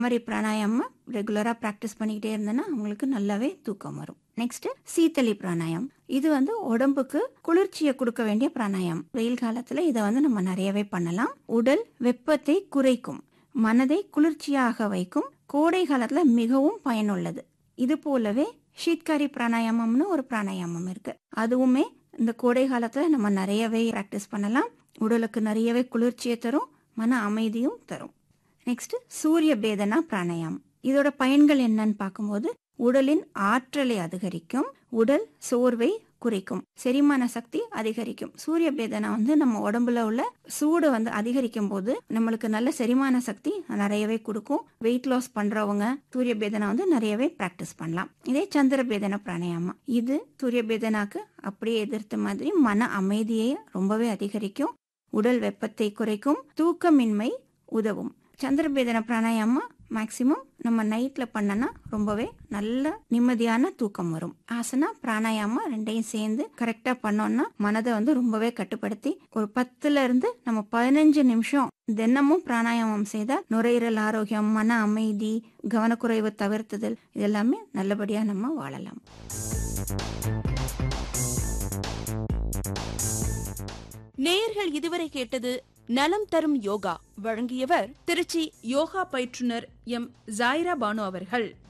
மாதிரி பிராணாயாமம் ரெகுலரா ப்ராக்டிஸ் பண்ணிக்கிட்டே இருந்தேன்னா உங்களுக்கு நல்லாவே தூக்கம் வரும் நெக்ஸ்ட் சீத்தளி பிராணாயாமம் இது வந்து உடம்புக்கு குளிர்ச்சியை கொடுக்க வேண்டிய பிராணாயாமம் வெயில் காலத்துல இதை வந்து நம்ம நிறையவே பண்ணலாம் உடல் வெப்பத்தை குறைக்கும் மனதை குளிர்ச்சியாக வைக்கும் கோடை காலத்துல மிகவும் பயனுள்ளது இது போலவே ஷீத்காரி பிராணாயாமம்னு ஒரு பிராணாயாமம் இருக்கு அதுவுமே இந்த கோடை காலத்துல நம்ம நிறையவே ப்ராக்டிஸ் பண்ணலாம் உடலுக்கு நிறையவே குளிர்ச்சியை தரும் மன அமைதியும் தரும் நெக்ஸ்ட் சூரிய பேதனா பிராணாயாமம் இதோட பயன்கள் என்னன்னு பார்க்கும்போது உடலின் ஆற்றலை அதிகரிக்கும் உடல் சோர்வை குறைக்கும் செரிமான சக்தி அதிகரிக்கும் சூரிய பேதனா வந்து நம்ம உடம்புல உள்ள சூடு வந்து அதிகரிக்கும் போது நம்மளுக்கு நல்ல செரிமான சக்தி நிறையவே கொடுக்கும் வெயிட் லாஸ் பண்றவங்க சூரிய பேதனா வந்து நிறையவே பிராக்டிஸ் பண்ணலாம் இதே சந்திர பேதன பிராணாயாமம் இது சூரிய பேதனாக்கு அப்படியே எதிர்த்த மாதிரி மன அமைதியை ரொம்பவே அதிகரிக்கும் உடல் வெப்பத்தை குறைக்கும் தூக்கமின்மை உதவும் சந்திரபேதன பிராணாயாமம் மேக்சிமம் நம்ம நைட்ல பண்ணனா ரொம்பவே நல்ல நிம்மதியான தூக்கம் வரும் ஆசனா பிராணாயாமம் ரெண்டையும் சேர்ந்து கரெக்டா பண்ணோம்னா மனதை வந்து ரொம்பவே கட்டுப்படுத்தி ஒரு பத்துல இருந்து நம்ம பதினஞ்சு நிமிஷம் தினமும் பிராணாயாமம் செய்தால் நுரையீரல் ஆரோக்கியம் மன அமைதி கவனக்குறைவு தவிர்த்துதல் இதெல்லாமே நல்லபடியா நம்ம வாழலாம் நேயர்கள் இதுவரை கேட்டது நலம் தரும் யோகா வழங்கியவர் திருச்சி யோகா பயிற்றுனர் எம் ஜாயிரா பானு அவர்கள்